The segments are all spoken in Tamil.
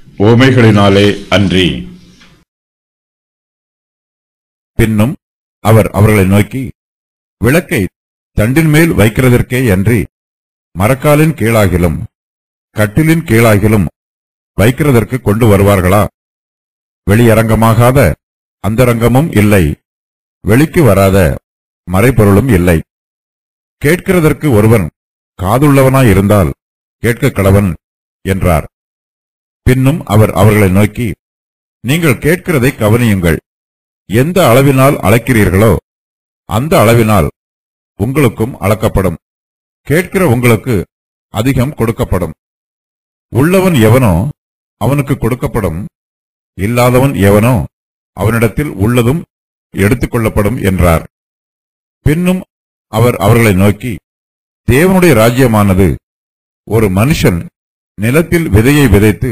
ஓமைகளினாலே அன்றி பின்னும் அவர் அவர்களை நோக்கி விளக்கை தண்டின் மேல் வைக்கிறதற்கே அன்றி மரக்காலின் கீழாகிலும் கட்டிலின் கீழாகிலும் வைக்கிறதற்கு கொண்டு வருவார்களா வெளியரங்கமாகாத அந்தரங்கமும் இல்லை வெளிக்கு வராத மறைபொருளும் இல்லை கேட்கிறதற்கு ஒருவன் காதுள்ளவனாயிருந்தால் கேட்க கடவன் என்றார் பின்னும் அவர் அவர்களை நோக்கி நீங்கள் கேட்கிறதை கவனியுங்கள் எந்த அளவினால் அளக்கிறீர்களோ அந்த அளவினால் உங்களுக்கும் அளக்கப்படும் கேட்கிற உங்களுக்கு அதிகம் கொடுக்கப்படும் உள்ளவன் எவனோ அவனுக்கு கொடுக்கப்படும் இல்லாதவன் எவனோ அவனிடத்தில் உள்ளதும் எடுத்துக்கொள்ளப்படும் என்றார் பின்னும் அவர் அவர்களை நோக்கி தேவனுடைய ராஜ்யமானது ஒரு மனுஷன் நிலத்தில் விதையை விதைத்து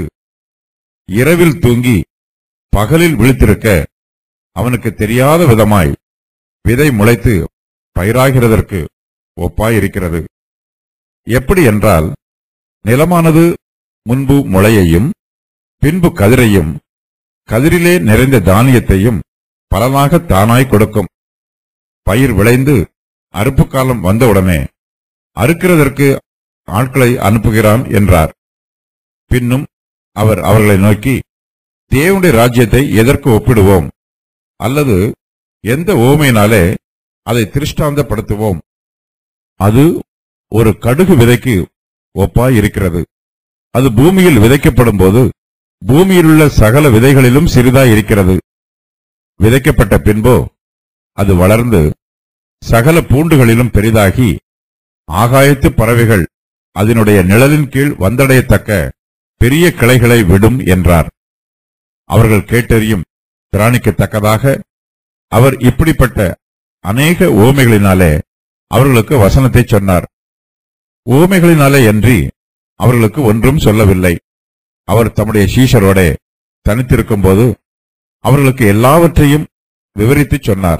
இரவில் தூங்கி பகலில் விழித்திருக்க அவனுக்கு தெரியாத விதமாய் விதை முளைத்து பயிராகிறதற்கு ஒப்பாயிருக்கிறது எப்படி என்றால் நிலமானது முன்பு முளையையும் பின்பு கதிரையும் கதிரிலே நிறைந்த தானியத்தையும் பலனாக தானாய் கொடுக்கும் பயிர் விளைந்து அறுப்பு காலம் வந்தவுடனே அறுக்கிறதற்கு ஆட்களை அனுப்புகிறான் என்றார் பின்னும் அவர் அவர்களை நோக்கி தேவனுடைய ராஜ்யத்தை எதற்கு ஒப்பிடுவோம் அல்லது எந்த ஓமையினாலே அதை திருஷ்டாந்தப்படுத்துவோம் அது ஒரு கடுகு விதைக்கு ஒப்பாய் இருக்கிறது அது பூமியில் விதைக்கப்படும் போது பூமியிலுள்ள சகல விதைகளிலும் சிறிதாய் இருக்கிறது விதைக்கப்பட்ட பின்போ அது வளர்ந்து சகல பூண்டுகளிலும் பெரிதாகி ஆகாயத்து பறவைகள் அதனுடைய நிழலின் கீழ் வந்தடையத்தக்க பெரிய கிளைகளை விடும் என்றார் அவர்கள் கேட்டறியும் திராணிக்கத்தக்கதாக அவர் இப்படிப்பட்ட அநேக ஓமைகளினாலே அவர்களுக்கு வசனத்தை சொன்னார் ஓமைகளினாலே அன்றி அவர்களுக்கு ஒன்றும் சொல்லவில்லை அவர் தம்முடைய சீஷரோட தனித்திருக்கும் போது அவர்களுக்கு எல்லாவற்றையும் விவரித்துச் சொன்னார்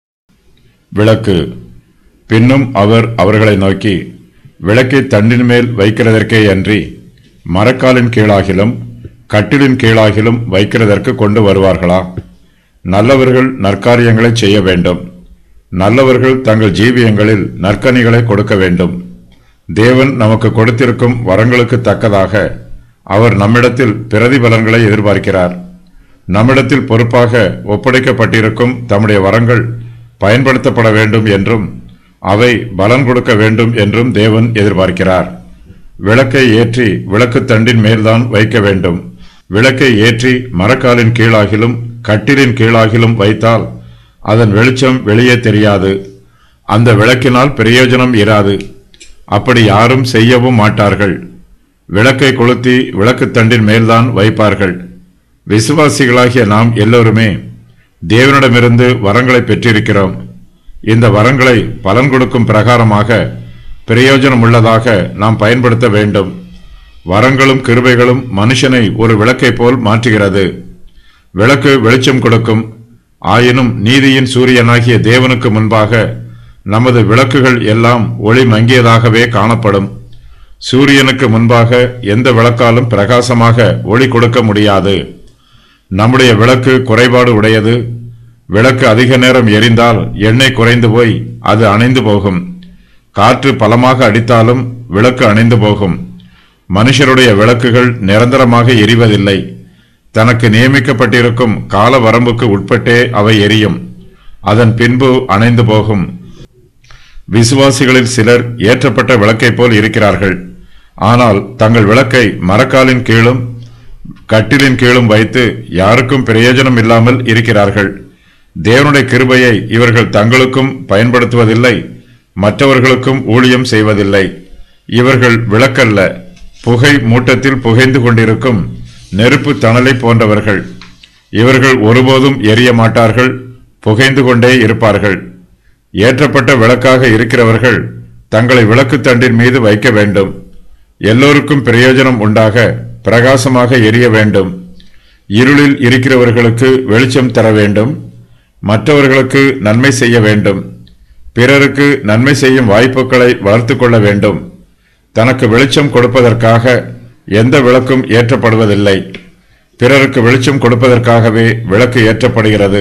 விளக்கு பின்னும் அவர் அவர்களை நோக்கி விளக்கை தண்டின் மேல் வைக்கிறதற்கே அன்றி மரக்காலின் கீழாகிலும் கட்டிலின் கீழாகிலும் வைக்கிறதற்கு கொண்டு வருவார்களா நல்லவர்கள் நற்காரியங்களை செய்ய வேண்டும் நல்லவர்கள் தங்கள் ஜீவியங்களில் நற்கனிகளை கொடுக்க வேண்டும் தேவன் நமக்கு கொடுத்திருக்கும் வரங்களுக்கு தக்கதாக அவர் நம்மிடத்தில் பிரதிபலன்களை எதிர்பார்க்கிறார் நம்மிடத்தில் பொறுப்பாக ஒப்படைக்கப்பட்டிருக்கும் தம்முடைய வரங்கள் பயன்படுத்தப்பட வேண்டும் என்றும் அவை பலன் கொடுக்க வேண்டும் என்றும் தேவன் எதிர்பார்க்கிறார் விளக்கை ஏற்றி விளக்கு தண்டின் மேல்தான் வைக்க வேண்டும் விளக்கை ஏற்றி மரக்காலின் கீழாகிலும் கட்டிலின் கீழாகிலும் வைத்தால் அதன் வெளிச்சம் வெளியே தெரியாது அந்த விளக்கினால் பிரயோஜனம் இராது அப்படி யாரும் செய்யவும் மாட்டார்கள் விளக்கை கொளுத்தி விளக்கு தண்டின் மேல்தான் வைப்பார்கள் விசுவாசிகளாகிய நாம் எல்லோருமே தேவனிடமிருந்து வரங்களை பெற்றிருக்கிறோம் இந்த வரங்களை பலன் கொடுக்கும் பிரகாரமாக பிரயோஜனம் உள்ளதாக நாம் பயன்படுத்த வேண்டும் வரங்களும் கிருபைகளும் மனுஷனை ஒரு விளக்கை போல் மாற்றுகிறது விளக்கு வெளிச்சம் கொடுக்கும் ஆயினும் நீதியின் சூரியனாகிய தேவனுக்கு முன்பாக நமது விளக்குகள் எல்லாம் ஒளி மங்கியதாகவே காணப்படும் சூரியனுக்கு முன்பாக எந்த விளக்காலும் பிரகாசமாக ஒளி கொடுக்க முடியாது நம்முடைய விளக்கு குறைபாடு உடையது விளக்கு அதிக நேரம் எரிந்தால் எண்ணெய் குறைந்து போய் அது அணைந்து போகும் காற்று பலமாக அடித்தாலும் விளக்கு அணைந்து போகும் மனுஷருடைய விளக்குகள் நிரந்தரமாக எரிவதில்லை தனக்கு நியமிக்கப்பட்டிருக்கும் கால வரம்புக்கு உட்பட்டே அவை எரியும் அதன் பின்பு அணைந்து போகும் விசுவாசிகளில் சிலர் ஏற்றப்பட்ட விளக்கைப் போல் இருக்கிறார்கள் ஆனால் தங்கள் விளக்கை மரக்காலின் கீழும் கட்டிலின் கீழும் வைத்து யாருக்கும் பிரயோஜனம் இல்லாமல் இருக்கிறார்கள் தேவனுடைய கிருபையை இவர்கள் தங்களுக்கும் பயன்படுத்துவதில்லை மற்றவர்களுக்கும் ஊழியம் செய்வதில்லை இவர்கள் விளக்கல்ல புகை மூட்டத்தில் புகைந்து கொண்டிருக்கும் நெருப்பு தணலை போன்றவர்கள் இவர்கள் ஒருபோதும் எரிய மாட்டார்கள் புகைந்து கொண்டே இருப்பார்கள் ஏற்றப்பட்ட விளக்காக இருக்கிறவர்கள் தங்களை விளக்கு தண்டின் மீது வைக்க வேண்டும் எல்லோருக்கும் பிரயோஜனம் உண்டாக பிரகாசமாக எரிய வேண்டும் இருளில் இருக்கிறவர்களுக்கு வெளிச்சம் தர வேண்டும் மற்றவர்களுக்கு நன்மை செய்ய வேண்டும் பிறருக்கு நன்மை செய்யும் வாய்ப்புகளை வளர்த்துக் கொள்ள வேண்டும் தனக்கு வெளிச்சம் கொடுப்பதற்காக எந்த விளக்கும் ஏற்றப்படுவதில்லை பிறருக்கு வெளிச்சம் கொடுப்பதற்காகவே விளக்கு ஏற்றப்படுகிறது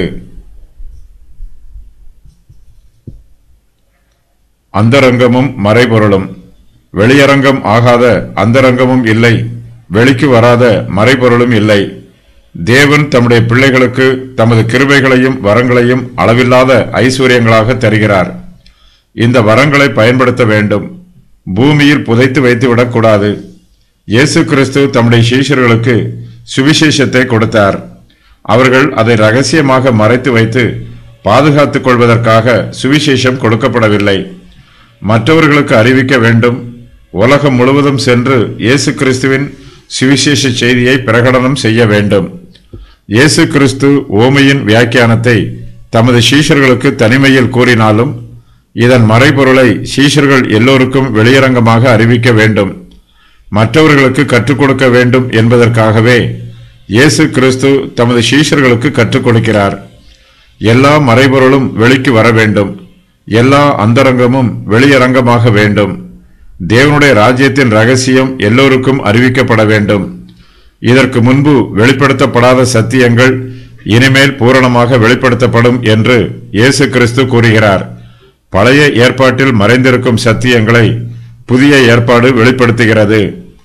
அந்தரங்கமும் மறைபொருளும் வெளியரங்கம் ஆகாத அந்தரங்கமும் இல்லை வெளிக்கு வராத மறைபொருளும் இல்லை தேவன் தம்முடைய பிள்ளைகளுக்கு தமது கிருபைகளையும் வரங்களையும் அளவில்லாத ஐஸ்வர்யங்களாக தருகிறார் இந்த வரங்களை பயன்படுத்த வேண்டும் பூமியில் புதைத்து வைத்து விடக்கூடாது இயேசு கிறிஸ்து தம்முடைய சீஷர்களுக்கு சுவிசேஷத்தை கொடுத்தார் அவர்கள் அதை ரகசியமாக மறைத்து வைத்து பாதுகாத்துக் கொள்வதற்காக சுவிசேஷம் கொடுக்கப்படவில்லை மற்றவர்களுக்கு அறிவிக்க வேண்டும் உலகம் முழுவதும் சென்று இயேசு கிறிஸ்துவின் சுவிசேஷ செய்தியை பிரகடனம் செய்ய வேண்டும் இயேசு கிறிஸ்து ஓமையின் வியாக்கியானத்தை தமது சீஷர்களுக்கு தனிமையில் கூறினாலும் இதன் மறைபொருளை சீஷர்கள் எல்லோருக்கும் வெளியரங்கமாக அறிவிக்க வேண்டும் மற்றவர்களுக்கு கற்றுக் கொடுக்க வேண்டும் என்பதற்காகவே இயேசு கிறிஸ்து தமது சீஷர்களுக்கு கற்றுக் கொடுக்கிறார் எல்லா மறைபொருளும் வெளிக்கு வர வேண்டும் எல்லா அந்தரங்கமும் வெளியரங்கமாக வேண்டும் தேவனுடைய ராஜ்யத்தின் ரகசியம் எல்லோருக்கும் அறிவிக்கப்பட வேண்டும் இதற்கு முன்பு வெளிப்படுத்தப்படாத சத்தியங்கள் இனிமேல் பூரணமாக வெளிப்படுத்தப்படும் என்று இயேசு கிறிஸ்து கூறுகிறார் பழைய ஏற்பாட்டில் மறைந்திருக்கும் சத்தியங்களை புதிய ஏற்பாடு வெளிப்படுத்துகிறது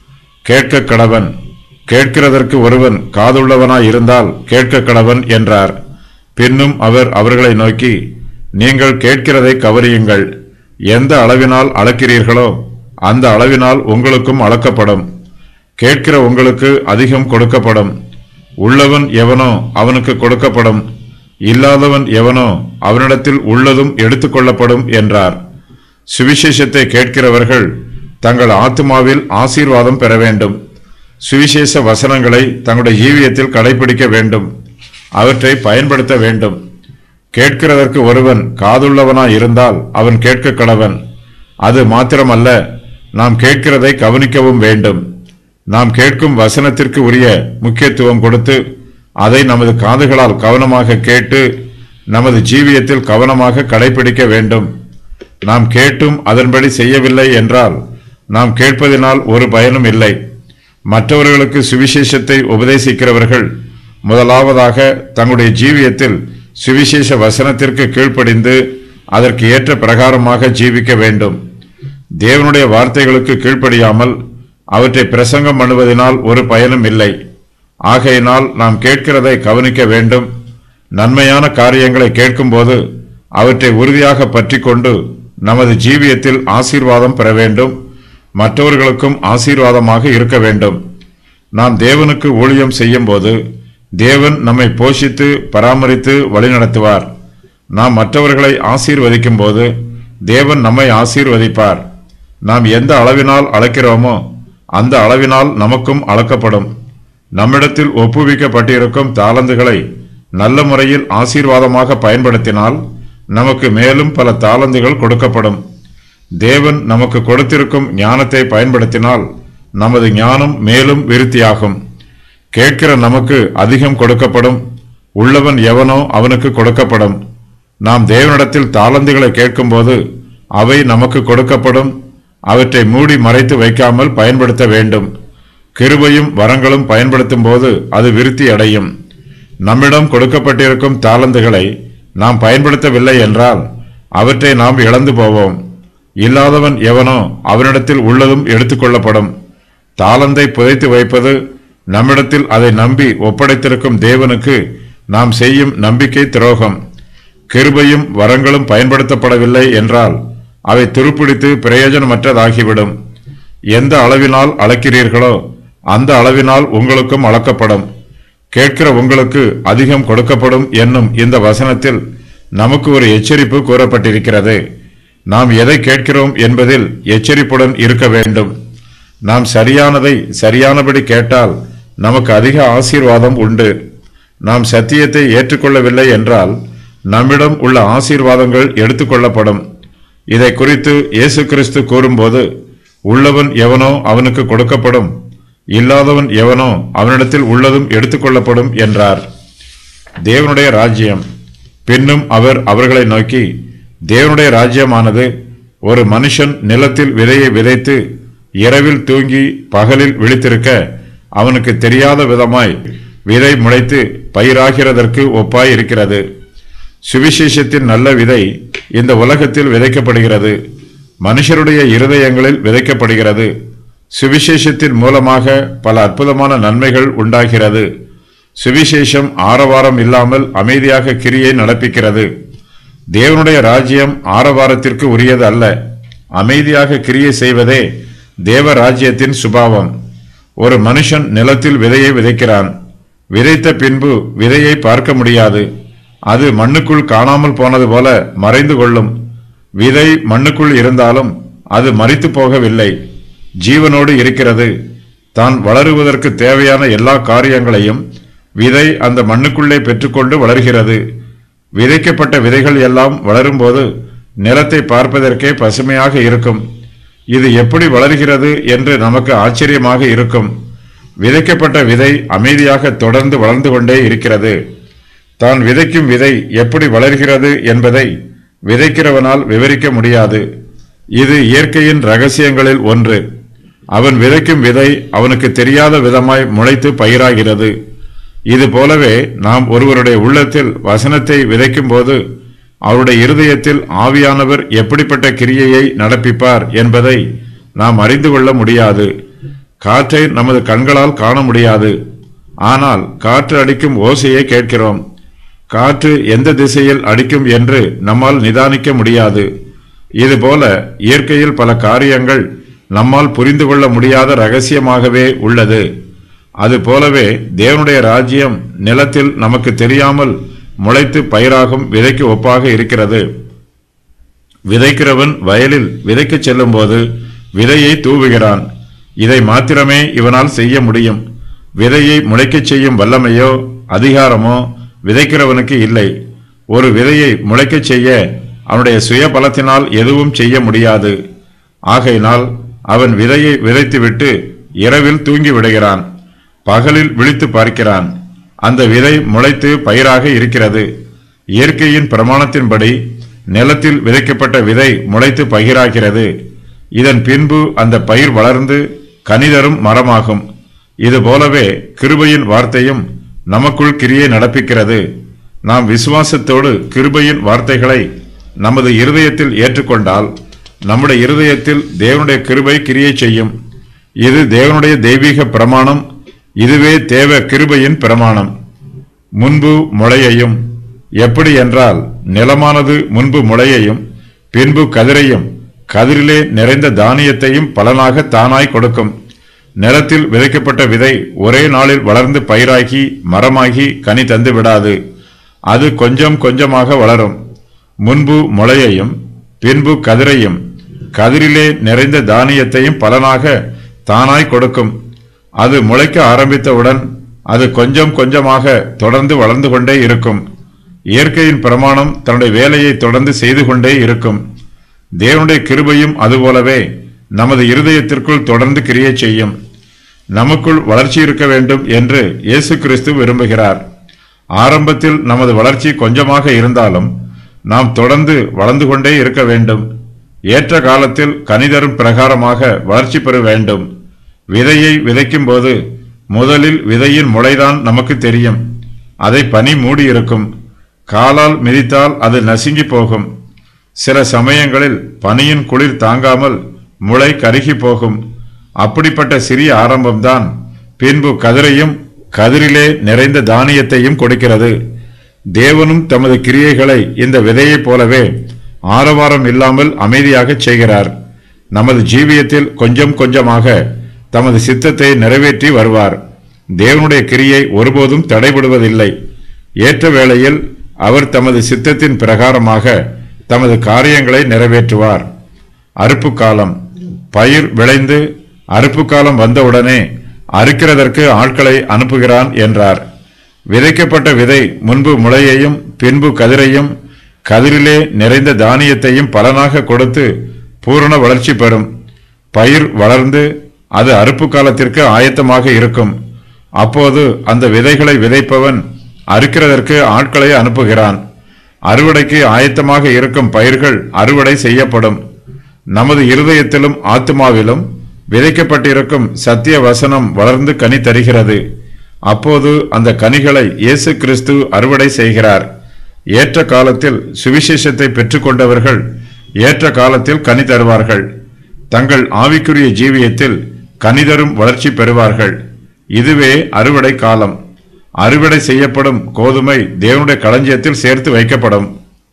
கேட்க கடவன் கேட்கிறதற்கு ஒருவன் காதுள்ளவனாய் இருந்தால் கேட்க கடவன் என்றார் பின்னும் அவர் அவர்களை நோக்கி நீங்கள் கேட்கிறதை கவரியுங்கள் எந்த அளவினால் அளக்கிறீர்களோ அந்த அளவினால் உங்களுக்கும் அளக்கப்படும் கேட்கிற உங்களுக்கு அதிகம் கொடுக்கப்படும் உள்ளவன் எவனோ அவனுக்கு கொடுக்கப்படும் இல்லாதவன் எவனோ அவனிடத்தில் உள்ளதும் எடுத்துக்கொள்ளப்படும் என்றார் சுவிசேஷத்தை கேட்கிறவர்கள் தங்கள் ஆத்மாவில் ஆசீர்வாதம் பெற வேண்டும் சுவிசேஷ வசனங்களை தங்களுடைய ஜீவியத்தில் கடைபிடிக்க வேண்டும் அவற்றை பயன்படுத்த வேண்டும் கேட்கிறதற்கு ஒருவன் காதுள்ளவனாய் இருந்தால் அவன் கேட்க கடவன் அது மாத்திரமல்ல நாம் கேட்கிறதை கவனிக்கவும் வேண்டும் நாம் கேட்கும் வசனத்திற்கு உரிய முக்கியத்துவம் கொடுத்து அதை நமது காதுகளால் கவனமாக கேட்டு நமது ஜீவியத்தில் கவனமாக கடைபிடிக்க வேண்டும் நாம் கேட்டும் அதன்படி செய்யவில்லை என்றால் நாம் கேட்பதினால் ஒரு பயனும் இல்லை மற்றவர்களுக்கு சுவிசேஷத்தை உபதேசிக்கிறவர்கள் முதலாவதாக தங்களுடைய ஜீவியத்தில் சுவிசேஷ வசனத்திற்கு கீழ்ப்படிந்து அதற்கு ஏற்ற பிரகாரமாக ஜீவிக்க வேண்டும் தேவனுடைய வார்த்தைகளுக்கு கீழ்ப்படியாமல் அவற்றை பிரசங்கம் பண்ணுவதனால் ஒரு பயனும் இல்லை ஆகையினால் நாம் கேட்கிறதை கவனிக்க வேண்டும் நன்மையான காரியங்களை கேட்கும்போது அவற்றை உறுதியாக பற்றிக்கொண்டு நமது ஜீவியத்தில் ஆசீர்வாதம் பெற வேண்டும் மற்றவர்களுக்கும் ஆசீர்வாதமாக இருக்க வேண்டும் நாம் தேவனுக்கு ஊழியம் செய்யும்போது தேவன் நம்மை போஷித்து பராமரித்து வழிநடத்துவார் நாம் மற்றவர்களை ஆசீர்வதிக்கும் போது தேவன் நம்மை ஆசீர்வதிப்பார் நாம் எந்த அளவினால் அளக்கிறோமோ அந்த அளவினால் நமக்கும் அளக்கப்படும் நம்மிடத்தில் ஒப்புவிக்கப்பட்டிருக்கும் தாளந்துகளை நல்ல முறையில் ஆசீர்வாதமாக பயன்படுத்தினால் நமக்கு மேலும் பல தாளந்துகள் கொடுக்கப்படும் தேவன் நமக்கு கொடுத்திருக்கும் ஞானத்தை பயன்படுத்தினால் நமது ஞானம் மேலும் விருத்தியாகும் கேட்கிற நமக்கு அதிகம் கொடுக்கப்படும் உள்ளவன் எவனோ அவனுக்கு கொடுக்கப்படும் நாம் தேவனிடத்தில் தாளந்துகளை கேட்கும்போது அவை நமக்கு கொடுக்கப்படும் அவற்றை மூடி மறைத்து வைக்காமல் பயன்படுத்த வேண்டும் கிருபையும் வரங்களும் பயன்படுத்தும் போது அது விருத்தி அடையும் நம்மிடம் கொடுக்கப்பட்டிருக்கும் தாளந்துகளை நாம் பயன்படுத்தவில்லை என்றால் அவற்றை நாம் இழந்து போவோம் இல்லாதவன் எவனோ அவனிடத்தில் உள்ளதும் எடுத்துக்கொள்ளப்படும் தாளந்தை புதைத்து வைப்பது நம்மிடத்தில் அதை நம்பி ஒப்படைத்திருக்கும் தேவனுக்கு நாம் செய்யும் நம்பிக்கை துரோகம் கிருபையும் வரங்களும் பயன்படுத்தப்படவில்லை என்றால் அவை துருப்பிடித்து பிரயோஜனமற்றதாகிவிடும் எந்த அளவினால் அளக்கிறீர்களோ அந்த அளவினால் உங்களுக்கும் அளக்கப்படும் கேட்கிற உங்களுக்கு அதிகம் கொடுக்கப்படும் என்னும் இந்த வசனத்தில் நமக்கு ஒரு எச்சரிப்பு கூறப்பட்டிருக்கிறது நாம் எதை கேட்கிறோம் என்பதில் எச்சரிப்புடன் இருக்க வேண்டும் நாம் சரியானதை சரியானபடி கேட்டால் நமக்கு அதிக ஆசீர்வாதம் உண்டு நாம் சத்தியத்தை ஏற்றுக்கொள்ளவில்லை என்றால் நம்மிடம் உள்ள ஆசீர்வாதங்கள் எடுத்துக்கொள்ளப்படும் இதை குறித்து இயேசு கிறிஸ்து கூறும்போது உள்ளவன் எவனோ அவனுக்கு கொடுக்கப்படும் இல்லாதவன் எவனோ அவனிடத்தில் உள்ளதும் எடுத்துக்கொள்ளப்படும் என்றார் தேவனுடைய ராஜ்யம் பின்னும் அவர் அவர்களை நோக்கி தேவனுடைய ராஜ்யமானது ஒரு மனுஷன் நிலத்தில் விதையை விதைத்து இரவில் தூங்கி பகலில் விழித்திருக்க அவனுக்கு தெரியாத விதமாய் விதை முளைத்து பயிராகிறதற்கு ஒப்பாய் இருக்கிறது சுவிசேஷத்தின் நல்ல விதை இந்த உலகத்தில் விதைக்கப்படுகிறது மனுஷருடைய இருதயங்களில் விதைக்கப்படுகிறது சுவிசேஷத்தின் மூலமாக பல அற்புதமான நன்மைகள் உண்டாகிறது சுவிசேஷம் ஆரவாரம் இல்லாமல் அமைதியாக கிரியை நடப்பிக்கிறது தேவனுடைய ராஜ்யம் ஆரவாரத்திற்கு உரியது அல்ல அமைதியாக கிரியை செய்வதே தேவ ராஜ்யத்தின் சுபாவம் ஒரு மனுஷன் நிலத்தில் விதையை விதைக்கிறான் விதைத்த பின்பு விதையை பார்க்க முடியாது அது மண்ணுக்குள் காணாமல் போனது போல மறைந்து கொள்ளும் விதை மண்ணுக்குள் இருந்தாலும் அது மறித்து போகவில்லை ஜீவனோடு இருக்கிறது தான் வளருவதற்கு தேவையான எல்லா காரியங்களையும் விதை அந்த மண்ணுக்குள்ளே பெற்றுக்கொண்டு வளர்கிறது விதைக்கப்பட்ட விதைகள் எல்லாம் வளரும்போது நிலத்தை பார்ப்பதற்கே பசுமையாக இருக்கும் இது எப்படி வளர்கிறது என்று நமக்கு ஆச்சரியமாக இருக்கும் விதைக்கப்பட்ட விதை அமைதியாக தொடர்ந்து வளர்ந்து கொண்டே இருக்கிறது தான் விதைக்கும் விதை எப்படி வளர்கிறது என்பதை விதைக்கிறவனால் விவரிக்க முடியாது இது இயற்கையின் ரகசியங்களில் ஒன்று அவன் விதைக்கும் விதை அவனுக்கு தெரியாத விதமாய் முளைத்து பயிராகிறது இது போலவே நாம் ஒருவருடைய உள்ளத்தில் வசனத்தை விதைக்கும் போது அவருடைய இருதயத்தில் ஆவியானவர் எப்படிப்பட்ட கிரியையை நடப்பிப்பார் என்பதை நாம் அறிந்து கொள்ள முடியாது காற்றை நமது கண்களால் காண முடியாது ஆனால் காற்று அடிக்கும் ஓசையை கேட்கிறோம் காற்று எந்த திசையில் அடிக்கும் என்று நம்மால் நிதானிக்க முடியாது இதுபோல இயற்கையில் பல காரியங்கள் நம்மால் புரிந்து கொள்ள முடியாத ரகசியமாகவே உள்ளது அது போலவே தேவனுடைய ராஜ்யம் நிலத்தில் நமக்கு தெரியாமல் முளைத்து பயிராகும் விதைக்கு ஒப்பாக இருக்கிறது விதைக்கிறவன் வயலில் விதைக்கச் செல்லும்போது விதையை தூவுகிறான் இதை மாத்திரமே இவனால் செய்ய முடியும் விதையை முளைக்கச் செய்யும் வல்லமையோ அதிகாரமோ விதைக்கிறவனுக்கு இல்லை ஒரு விதையை முளைக்கச் செய்ய அவனுடைய சுய பலத்தினால் எதுவும் செய்ய முடியாது ஆகையினால் அவன் விதையை விதைத்துவிட்டு இரவில் தூங்கி விடுகிறான் பகலில் விழித்து பார்க்கிறான் அந்த விதை முளைத்து பயிராக இருக்கிறது இயற்கையின் பிரமாணத்தின்படி நிலத்தில் விதைக்கப்பட்ட விதை முளைத்து பயிராகிறது இதன் பின்பு அந்த பயிர் வளர்ந்து கனிதரும் மரமாகும் இது போலவே கிருபையின் வார்த்தையும் நமக்குள் கிரியை நடப்பிக்கிறது நாம் விசுவாசத்தோடு கிருபையின் வார்த்தைகளை நமது இருதயத்தில் ஏற்றுக்கொண்டால் நம்முடைய இருதயத்தில் தேவனுடைய கிருபை கிரியை செய்யும் இது தேவனுடைய தெய்வீக பிரமாணம் இதுவே தேவ கிருபையின் பிரமாணம் முன்பு முளையையும் எப்படி என்றால் நிலமானது முன்பு முளையையும் பின்பு கதிரையும் கதிரிலே நிறைந்த தானியத்தையும் பலனாக தானாய் கொடுக்கும் நிலத்தில் விதைக்கப்பட்ட விதை ஒரே நாளில் வளர்ந்து பயிராகி மரமாகி கனி தந்து விடாது அது கொஞ்சம் கொஞ்சமாக வளரும் முன்பு முளையையும் பின்பு கதிரையும் கதிரிலே நிறைந்த தானியத்தையும் பலனாக தானாய் கொடுக்கும் அது முளைக்க ஆரம்பித்தவுடன் அது கொஞ்சம் கொஞ்சமாக தொடர்ந்து வளர்ந்து கொண்டே இருக்கும் இயற்கையின் பிரமாணம் தன்னுடைய வேலையை தொடர்ந்து செய்து கொண்டே இருக்கும் தேவனுடைய கிருபையும் அதுபோலவே நமது இருதயத்திற்குள் தொடர்ந்து கிரியை செய்யும் நமக்குள் வளர்ச்சி இருக்க வேண்டும் என்று இயேசு கிறிஸ்து விரும்புகிறார் ஆரம்பத்தில் நமது வளர்ச்சி கொஞ்சமாக இருந்தாலும் நாம் தொடர்ந்து வளர்ந்து கொண்டே இருக்க வேண்டும் ஏற்ற காலத்தில் கனிதரும் பிரகாரமாக வளர்ச்சி பெற வேண்டும் விதையை விதைக்கும் போது முதலில் விதையின் முளைதான் நமக்கு தெரியும் அதை பனி மூடியிருக்கும் காலால் மிதித்தால் அது நசுங்கி போகும் சில சமயங்களில் பனியின் குளிர் தாங்காமல் முளை கருகி போகும் அப்படிப்பட்ட சிறிய ஆரம்பம்தான் பின்பு கதிரையும் கதிரிலே நிறைந்த தானியத்தையும் கொடுக்கிறது தேவனும் தமது கிரியைகளை இந்த விதையைப் போலவே ஆரவாரம் இல்லாமல் அமைதியாகச் செய்கிறார் நமது ஜீவியத்தில் கொஞ்சம் கொஞ்சமாக தமது சித்தத்தை நிறைவேற்றி வருவார் தேவனுடைய கிரியை ஒருபோதும் தடைபடுவதில்லை ஏற்ற வேளையில் அவர் தமது சித்தத்தின் பிரகாரமாக தமது காரியங்களை நிறைவேற்றுவார் அறுப்பு காலம் பயிர் விளைந்து அறுப்பு காலம் வந்தவுடனே அறுக்கிறதற்கு ஆட்களை அனுப்புகிறான் என்றார் விதைக்கப்பட்ட விதை முன்பு முளையையும் பின்பு கதிரையும் கதிரிலே நிறைந்த தானியத்தையும் பலனாக கொடுத்து பூரண வளர்ச்சி பெறும் பயிர் வளர்ந்து அது அறுப்பு காலத்திற்கு ஆயத்தமாக இருக்கும் அப்போது அந்த விதைகளை விதைப்பவன் அறுக்கிறதற்கு ஆட்களை அனுப்புகிறான் அறுவடைக்கு ஆயத்தமாக இருக்கும் பயிர்கள் அறுவடை செய்யப்படும் நமது இருதயத்திலும் ஆத்மாவிலும் விதைக்கப்பட்டிருக்கும் சத்திய வசனம் வளர்ந்து கனி தருகிறது அப்போது அந்த கனிகளை இயேசு கிறிஸ்து அறுவடை செய்கிறார் ஏற்ற காலத்தில் சுவிசேஷத்தை பெற்றுக்கொண்டவர்கள் ஏற்ற காலத்தில் கனி தருவார்கள் தங்கள் ஆவிக்குரிய ஜீவியத்தில் கனிதரும் வளர்ச்சி பெறுவார்கள் இதுவே அறுவடை காலம் அறுவடை செய்யப்படும் கோதுமை தேவனுடைய களஞ்சியத்தில் சேர்த்து வைக்கப்படும்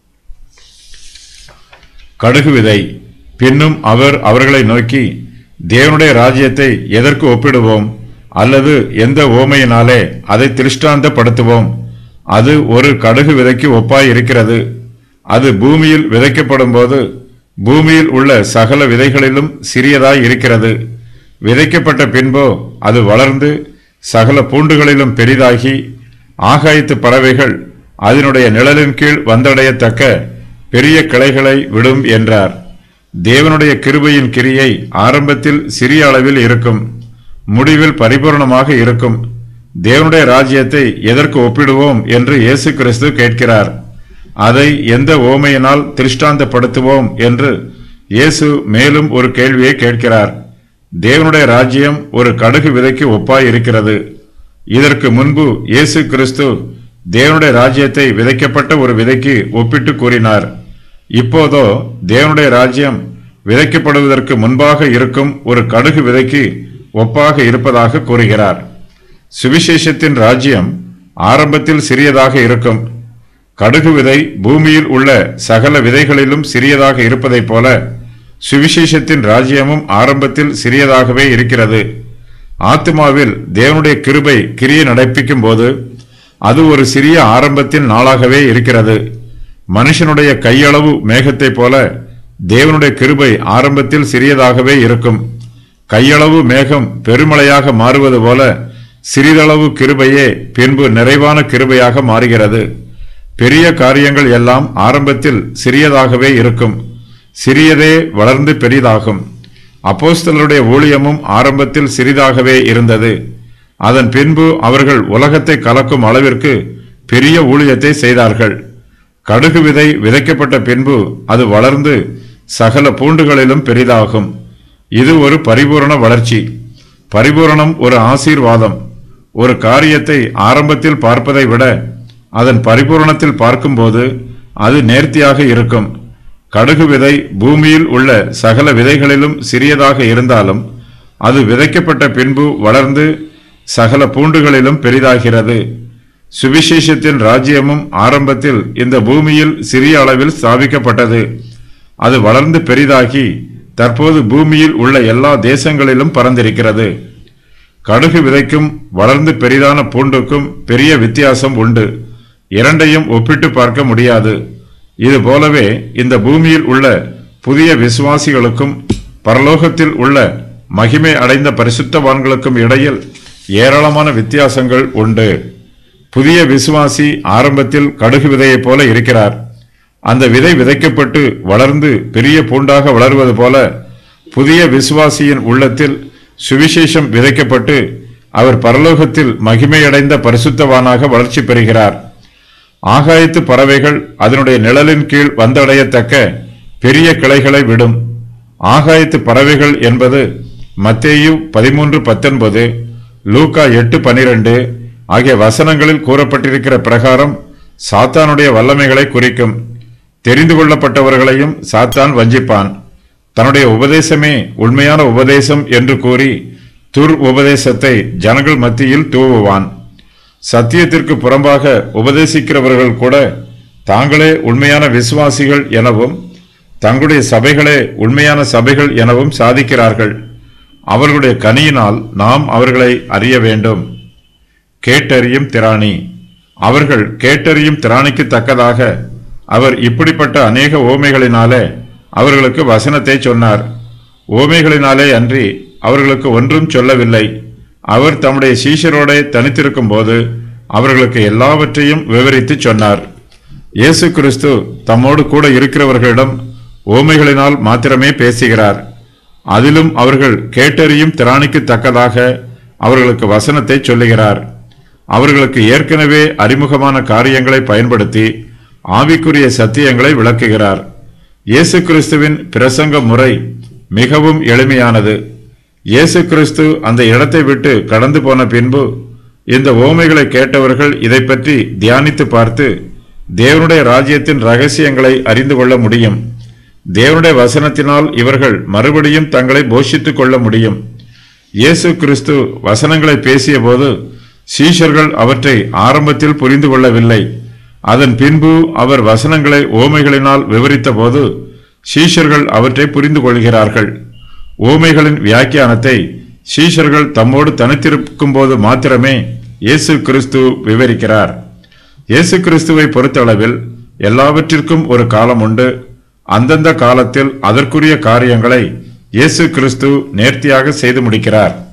கடுகு விதை பின்னும் அவர் அவர்களை நோக்கி தேவனுடைய ராஜ்யத்தை எதற்கு ஒப்பிடுவோம் அல்லது எந்த ஓமையினாலே அதை திருஷ்டாந்தப்படுத்துவோம் அது ஒரு கடுகு விதைக்கு ஒப்பாய் இருக்கிறது அது பூமியில் விதைக்கப்படும் போது பூமியில் உள்ள சகல விதைகளிலும் சிறியதாய் இருக்கிறது விதைக்கப்பட்ட பின்போ அது வளர்ந்து சகல பூண்டுகளிலும் பெரிதாகி ஆகாயத்து பறவைகள் அதனுடைய நிழலின் கீழ் வந்தடையத்தக்க பெரிய கிளைகளை விடும் என்றார் தேவனுடைய கிருபையின் கிரியை ஆரம்பத்தில் சிறிய அளவில் இருக்கும் முடிவில் பரிபூர்ணமாக இருக்கும் தேவனுடைய ராஜ்யத்தை எதற்கு ஒப்பிடுவோம் என்று இயேசு கிறிஸ்து கேட்கிறார் அதை எந்த ஓமையினால் திருஷ்டாந்தப்படுத்துவோம் என்று இயேசு மேலும் ஒரு கேள்வியை கேட்கிறார் தேவனுடைய ராஜ்யம் ஒரு கடுகு விதைக்கு ஒப்பாய் இருக்கிறது இதற்கு முன்பு இயேசு கிறிஸ்து தேவனுடைய ராஜ்யத்தை விதைக்கப்பட்ட ஒரு விதைக்கு ஒப்பிட்டு கூறினார் இப்போதோ தேவனுடைய ராஜ்யம் விதைக்கப்படுவதற்கு முன்பாக இருக்கும் ஒரு கடுகு விதைக்கு ஒப்பாக இருப்பதாக கூறுகிறார் சுவிசேஷத்தின் ராஜ்யம் ஆரம்பத்தில் சிறியதாக இருக்கும் கடுகு விதை பூமியில் உள்ள சகல விதைகளிலும் சிறியதாக இருப்பதைப் போல சுவிசேஷத்தின் ராஜ்யமும் ஆரம்பத்தில் சிறியதாகவே இருக்கிறது ஆத்மாவில் தேவனுடைய கிருபை கிரியை நடப்பிக்கும் போது அது ஒரு சிறிய ஆரம்பத்தின் நாளாகவே இருக்கிறது மனுஷனுடைய கையளவு மேகத்தைப் போல தேவனுடைய கிருபை ஆரம்பத்தில் சிறியதாகவே இருக்கும் கையளவு மேகம் பெருமழையாக மாறுவது போல சிறிதளவு கிருபையே பின்பு நிறைவான கிருபையாக மாறுகிறது பெரிய காரியங்கள் எல்லாம் ஆரம்பத்தில் சிறியதாகவே இருக்கும் சிறியதே வளர்ந்து பெரிதாகும் அப்போஸ்தலருடைய ஊழியமும் ஆரம்பத்தில் சிறிதாகவே இருந்தது அதன் பின்பு அவர்கள் உலகத்தை கலக்கும் அளவிற்கு பெரிய ஊழியத்தை செய்தார்கள் கடுகு விதை விதைக்கப்பட்ட பின்பு அது வளர்ந்து சகல பூண்டுகளிலும் பெரிதாகும் இது ஒரு பரிபூரண வளர்ச்சி பரிபூரணம் ஒரு ஆசீர்வாதம் ஒரு காரியத்தை ஆரம்பத்தில் பார்ப்பதை விட அதன் பரிபூரணத்தில் பார்க்கும்போது அது நேர்த்தியாக இருக்கும் கடுகு விதை பூமியில் உள்ள சகல விதைகளிலும் சிறியதாக இருந்தாலும் அது விதைக்கப்பட்ட பின்பு வளர்ந்து சகல பூண்டுகளிலும் பெரிதாகிறது சுவிசேஷத்தின் ராஜ்யமும் ஆரம்பத்தில் இந்த பூமியில் சிறிய அளவில் ஸ்தாபிக்கப்பட்டது அது வளர்ந்து பெரிதாகி தற்போது பூமியில் உள்ள எல்லா தேசங்களிலும் பறந்திருக்கிறது கடுகு விதைக்கும் வளர்ந்து பெரிதான பூண்டுக்கும் பெரிய வித்தியாசம் உண்டு இரண்டையும் ஒப்பிட்டு பார்க்க முடியாது இது போலவே இந்த பூமியில் உள்ள புதிய விசுவாசிகளுக்கும் பரலோகத்தில் உள்ள மகிமை அடைந்த பரிசுத்தவான்களுக்கும் இடையில் ஏராளமான வித்தியாசங்கள் உண்டு புதிய விசுவாசி ஆரம்பத்தில் கடுகு விதையைப் போல இருக்கிறார் அந்த விதை விதைக்கப்பட்டு வளர்ந்து பெரிய பூண்டாக வளர்வது போல புதிய விசுவாசியின் உள்ளத்தில் சுவிசேஷம் விதைக்கப்பட்டு அவர் பரலோகத்தில் மகிமையடைந்த பரிசுத்தவானாக வளர்ச்சி பெறுகிறார் ஆகாயத்து பறவைகள் அதனுடைய நிழலின் கீழ் வந்தடையத்தக்க பெரிய கிளைகளை விடும் ஆகாயத்து பறவைகள் என்பது மத்தேயு பதிமூன்று பத்தொன்பது லூக்கா எட்டு பனிரெண்டு ஆகிய வசனங்களில் கூறப்பட்டிருக்கிற பிரகாரம் சாத்தானுடைய வல்லமைகளை குறிக்கும் தெரிந்து கொள்ளப்பட்டவர்களையும் சாத்தான் வஞ்சிப்பான் தன்னுடைய உபதேசமே உண்மையான உபதேசம் என்று கூறி துர் உபதேசத்தை ஜனங்கள் மத்தியில் தூவுவான் சத்தியத்திற்கு புறம்பாக உபதேசிக்கிறவர்கள் கூட தாங்களே உண்மையான விசுவாசிகள் எனவும் தங்களுடைய சபைகளே உண்மையான சபைகள் எனவும் சாதிக்கிறார்கள் அவர்களுடைய கனியினால் நாம் அவர்களை அறிய வேண்டும் கேட்டறியும் திராணி அவர்கள் கேட்டறியும் திராணிக்கு தக்கதாக அவர் இப்படிப்பட்ட அநேக ஓமைகளினாலே அவர்களுக்கு வசனத்தை சொன்னார் ஓமைகளினாலே அன்றி அவர்களுக்கு ஒன்றும் சொல்லவில்லை அவர் தம்முடைய சீஷரோட தனித்திருக்கும் போது அவர்களுக்கு எல்லாவற்றையும் விவரித்து சொன்னார் இயேசு கிறிஸ்து தம்மோடு கூட இருக்கிறவர்களிடம் ஓமைகளினால் மாத்திரமே பேசுகிறார் அதிலும் அவர்கள் கேட்டறியும் திராணிக்கு தக்கதாக அவர்களுக்கு வசனத்தை சொல்லுகிறார் அவர்களுக்கு ஏற்கனவே அறிமுகமான காரியங்களை பயன்படுத்தி ஆவிக்குரிய சத்தியங்களை விளக்குகிறார் இயேசு கிறிஸ்துவின் பிரசங்க முறை மிகவும் எளிமையானது இயேசு கிறிஸ்து அந்த இடத்தை விட்டு கடந்து போன பின்பு இந்த ஓமைகளை கேட்டவர்கள் இதை பற்றி தியானித்து பார்த்து தேவனுடைய ராஜ்யத்தின் ரகசியங்களை அறிந்து கொள்ள முடியும் தேவனுடைய வசனத்தினால் இவர்கள் மறுபடியும் தங்களை போஷித்துக் கொள்ள முடியும் இயேசு கிறிஸ்து வசனங்களை பேசியபோது சீஷர்கள் அவற்றை ஆரம்பத்தில் புரிந்து கொள்ளவில்லை அதன் பின்பு அவர் வசனங்களை ஓமைகளினால் விவரித்தபோது சீஷர்கள் அவற்றை புரிந்து கொள்கிறார்கள் ஓமைகளின் வியாக்கியானத்தை சீஷர்கள் தம்மோடு தனித்திருக்கும் போது மாத்திரமே இயேசு கிறிஸ்து விவரிக்கிறார் இயேசு கிறிஸ்துவை பொறுத்தளவில் எல்லாவற்றிற்கும் ஒரு காலம் உண்டு அந்தந்த காலத்தில் அதற்குரிய காரியங்களை இயேசு கிறிஸ்து நேர்த்தியாக செய்து முடிக்கிறார்